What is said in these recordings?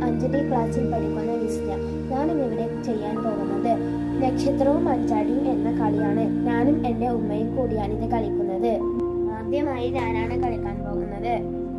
അഞ്ചിന്റെ ക്ലാസ്സിൽ പഠിക്കുന്ന വിസ്യ ഞാനും ഇവിടെ ചെയ്യാൻ പോകുന്നത് നക്ഷത്രവും മഞ്ചാടിയും എന്ന കളിയാണ് ഞാനും എൻ്റെ ഉമ്മയും കൂടിയാണ് ഇത് കളിക്കുന്നത് ആദ്യമായി ഞാനാണ് കളിക്കാൻ പോകുന്നത്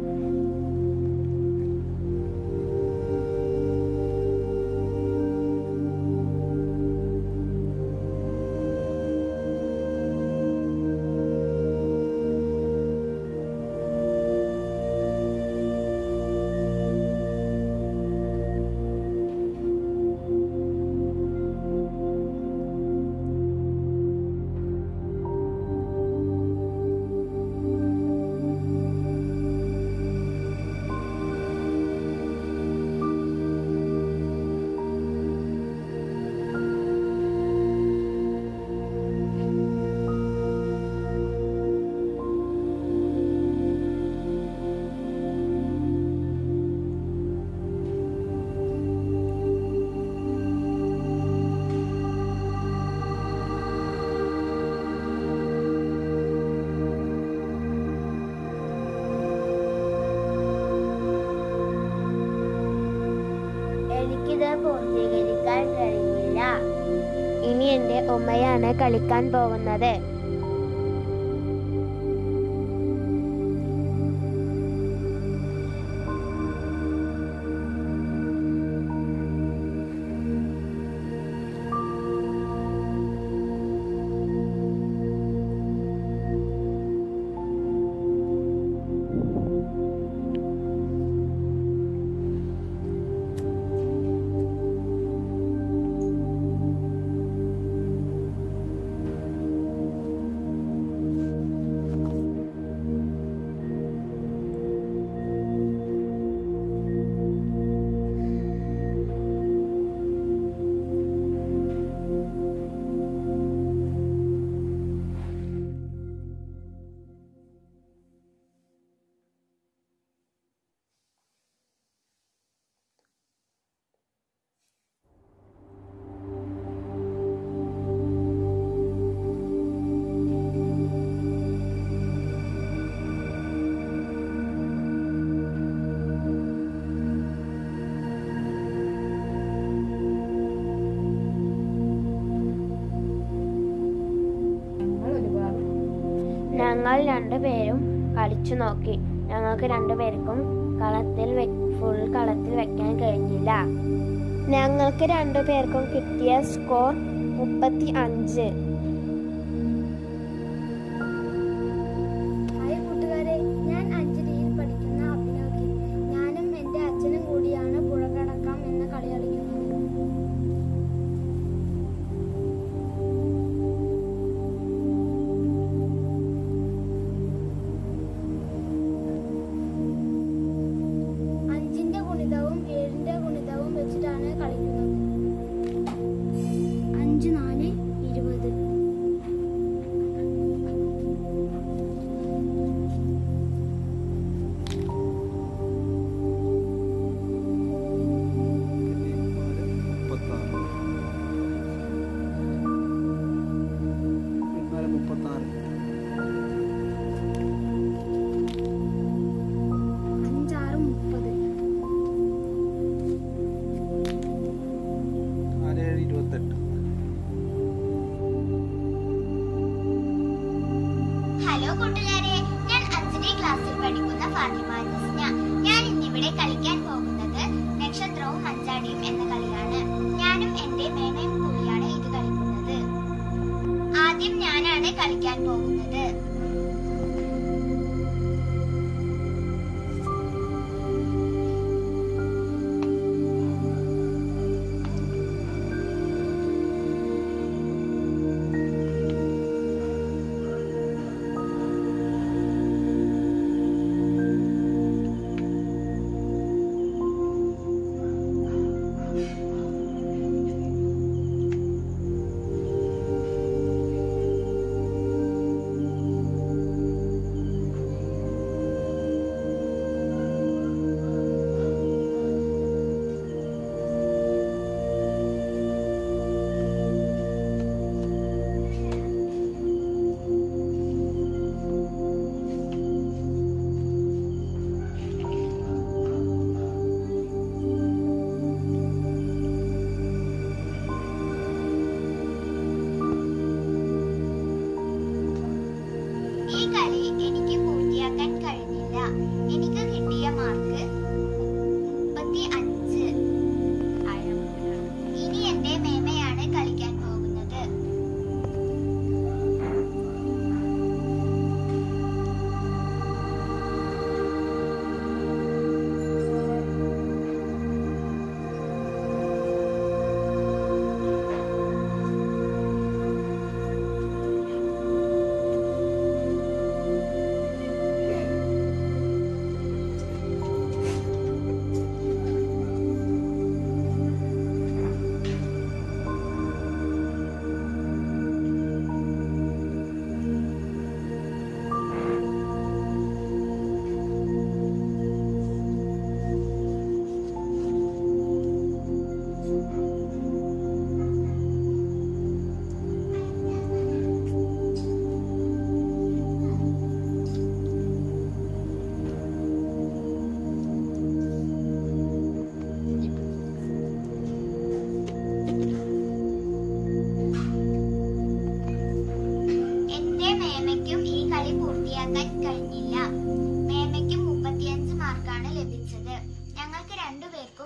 എനിക്കിത് പൂർത്തീകരിക്കാൻ കഴിഞ്ഞില്ല ഇനി എൻ്റെ ഉമ്മയാണ് കളിക്കാൻ പോകുന്നത് ഞങ്ങൾ രണ്ടുപേരും കളിച്ചു നോക്കി ഞങ്ങൾക്ക് രണ്ടുപേർക്കും കളത്തിൽ ഫുൾ കളത്തിൽ വെക്കാൻ കഴിഞ്ഞില്ല ഞങ്ങൾക്ക് രണ്ടുപേർക്കും കിട്ടിയ സ്കോർ മുപ്പത്തി അഞ്ച് ഹായ് കൂട്ടുകാരെ ഞാൻ അഞ്ജലിയിൽ പഠിക്കുന്ന അഭിനവ് ഞാനും എൻ്റെ അച്ഛനും കൂടിയാണ് പുഴ കടക്കാം എന്ന കളി കളിക്കുന്നത് അഞ്ചിന്റെ ഗുണിതവും ഏഴിന്റെ ഗുണിതവും വെച്ചിട്ടാണ് കളിക്കുന്നത് അഞ്ച് നാല് ഇരുപത് മുപ്പത്താറ് എന്നാലും മുപ്പത്താറ് അഞ്ചാറ് മുപ്പത് നാല് ഏഴ് ഇരുപത്തെട്ട് ഹലോ കൂട്ടുകാരെ ഞാൻ അഞ്ചിനെ ക്ലാസ്സിൽ പഠിക്കുന്ന ഫാത്തിമ ജസ്ന ഞാൻ ഇന്നിവിടെ കളിക്കാൻ പോകുന്നത് നക്ഷത്രവും മഞ്ചാടിയും എന്ന കളിയാണ് ഞാനും എന്റെ മേമയും കൂടിയാണ് ഇത് കളിക്കുന്നത് ആദ്യം ഞാനാണ് കളിക്കാൻ പോകുന്നത്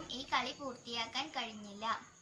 ഈ കളി പൂർത്തിയാക്കാൻ കഴിഞ്ഞില്ല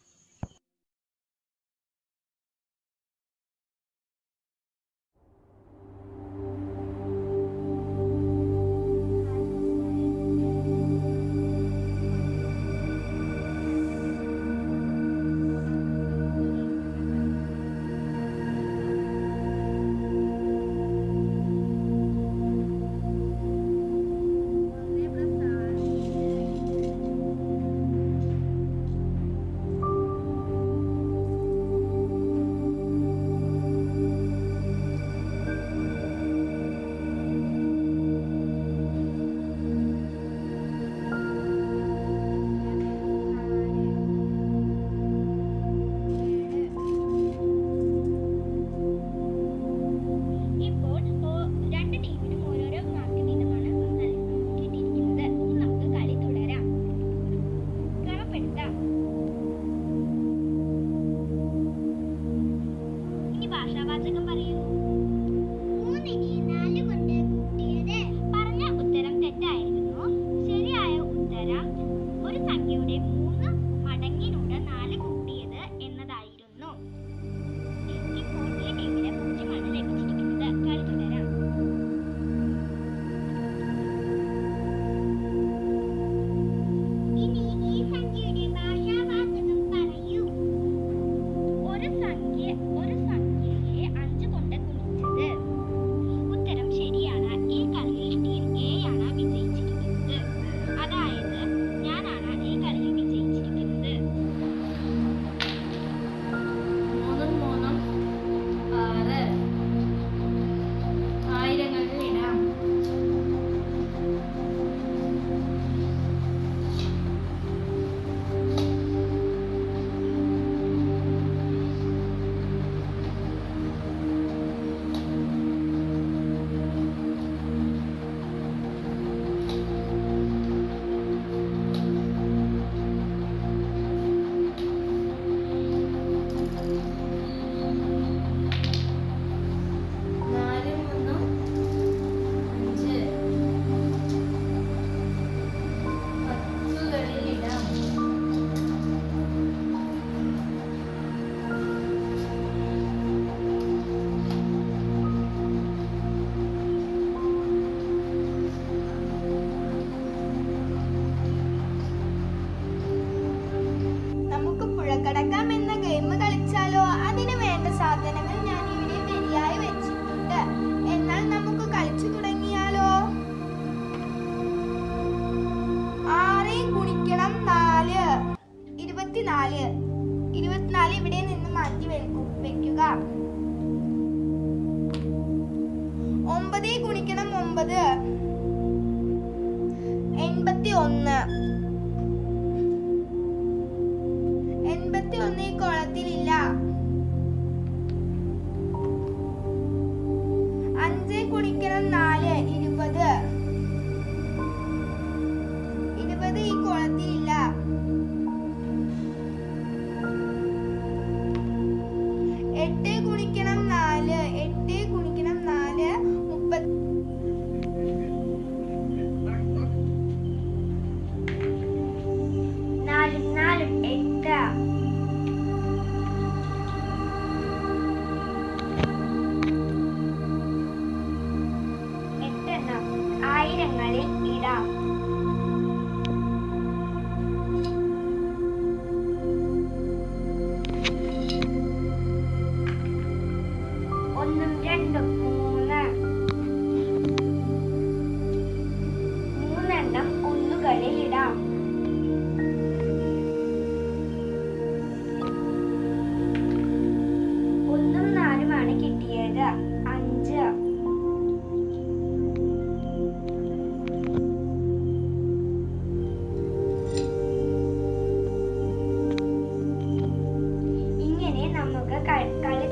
ഇപ്പോൾ ഓ- രണ്ട് ടീമിനും ഓരോരോ മാർക്ക് വീതമാണ് നൽ- കിട്ടിയിരിക്കുന്നത് ഇനി നമുക്ക് കളി തുടരാം ക്രമപ്പെടുത്താം ഇനി ഭാഷാവാചകം പറയൂ മൂന്നിനെ നാല് കൊണ്ട് കൂട്ടിയത് പറഞ്ഞ ഉത്തരം തെറ്റായിരുന്നു ശരിയായ ഉത്തരം ഒരു സംഖ്യയുടെ മൂന്ന് മടങ്ങിനോട് നാല് കൂട്ടിയത് എന്നതായിരുന്നു ഇപ്പോൾ ഈ ടീമിന് പൂജ്യമാണ് ലഭിച്ചിരിക്കുന്നത് കളി തുടരാം ഇനി ഈ സംഖ്യയുടെ ഭാഷാവാചകം പറയൂ ഒരു സംഖ്യ ഒരു സംഖ്യയെ അഞ്ച് കൊണ്ട് ഗുണിച്ചത് ഉത്തരം ശരിയാണ് ഈ കളിയിൽ ടീം എ ആണ് വിജയിച്ചിരിക്കുന്നത് അതായത് ഞാനാണ് ഈ കളിയിൽ വിജയിച്ചിരിക്കുന്നത് മൂന്നും മൂന്നും ആറ് ആയിരങ്ങളിൽ ഇടാം നാല് മൂന്നും അഞ്ച് പത്തുകളിൽ ഇടാം നമുക്ക് പുഴക്കടക്കാം എന്ന ഗെയിം കളിച്ചാലോ അതിന് വേണ്ട സാധനങ്ങൾ ഞാൻ ഇവിടെ ശരിയായി വെച്ചിട്ടുണ്ട് എന്നാൽ നമുക്ക് കളിച്ചു തുടങ്ങിയാലോ ആറ് ഗുണിക്കണം നാല് ഇരുപത്തിനാല് ഇരുപത്തിനാല് ഇവിടെ നിന്ന് മാറ്റി വെക്കു- വെക്കുക ഒമ്പത് ഗുണിക്കണം ഒമ്പത് എൺപത്തി ഒന്ന് എൺപത്തി ഒന്ന് ഈ കോളത്തിലില്ല അഞ്ച് കുടിക്കണം നാല് ഇരുപത് ഇരുപത് ഈ കോളത്തിലില്ല എട്ട് ഗുണിക്കണം നാല് എട്ട് ഗുണിക്കണം നാല് മുപ്പത്തി നാലും നാലും എട്ട് എട്ടെണ്ണം ആയിരങ്ങളിൽ ഇടാം ഒന്നും രണ്ടും മൂന്ന് മൂന്നെണ്ണം ഒന്നുകളിൽ ഇടാം ഒന്നും നാലുമാണ് കിട്ടിയത് അഞ്ച് ഇങ്ങനെ നമുക്ക് ക- കളി